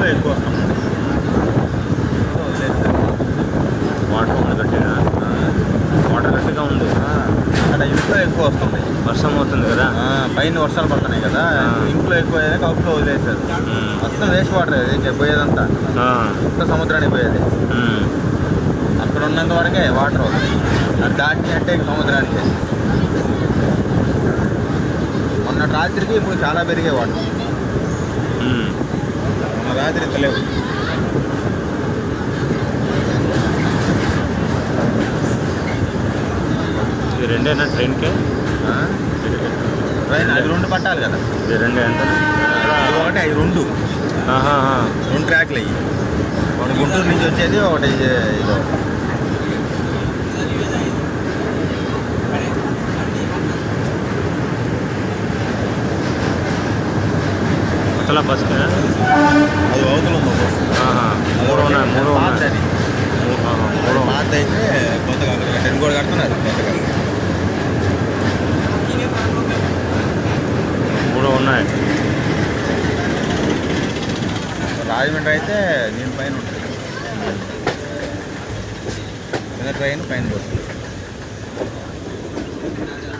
ఎక్కువ వస్తుంది వదిలేస్తారు. వాటర్ ఉంది గట్టిగా వాటర్ గట్టిగా ఉంది ఆ, అక్కడ ఇంట్లో ఎక్కువ వస్తుంది వర్షం అవుతుంది కదా ఆ, పైన వర్షాలు పడుతున్నాయి కదా ఆ. ఇంట్లో ఎక్కువ అయ్యాక అవుట్లో వదిలేశారు ఉమ్. మొత్తం వేస్ట్ వాటర్ అది ఇంకా పోయేదంతా ఆ. మొత్తం సముద్రానికి పోయేది ఉమ్. అక్కడ ఉన్నంత వరకే వాటర్ అది దాటి అంటే ఇక సముద్రానికి మొన్న రాత్రికి ఇప్పుడు చాలా పెరిగాయి వాటర్ ఉమ్. మొన్న రాత్రి ఇంత లేవు ఇది రెండేనా ట్రైన్కి ఆ? ట్రైన్ అది రెండు పట్టాలి కదా ఇది రెండే ఎంత ఇది ఒకటి అవి రెండు ఆహాహా. రెండు ట్రాక్లు అయ్యి ఒకటి గుంటూరు నుంచి వచ్చేది ఒకటి ఇది ఇది ఒకటి. కొత్తల బస్కి అది అవతల ఉంది ఒక బస్సు. మూడు ఉన్నాయి మూడు పాతది ఉన్నాయి అది. మూ- ఆహా, మూడు మూడు ఉన్నాయి. పాత అయితే కొత్తగా అక్కడ కట్టారు. ఇంకోటి కడుతున్నారు కొత్తగా మూడు ఉన్నాయి రాజమండ్రి అయితే దీని పైన ఉంటుంది కింద ట్రైన్ పైన బస్సు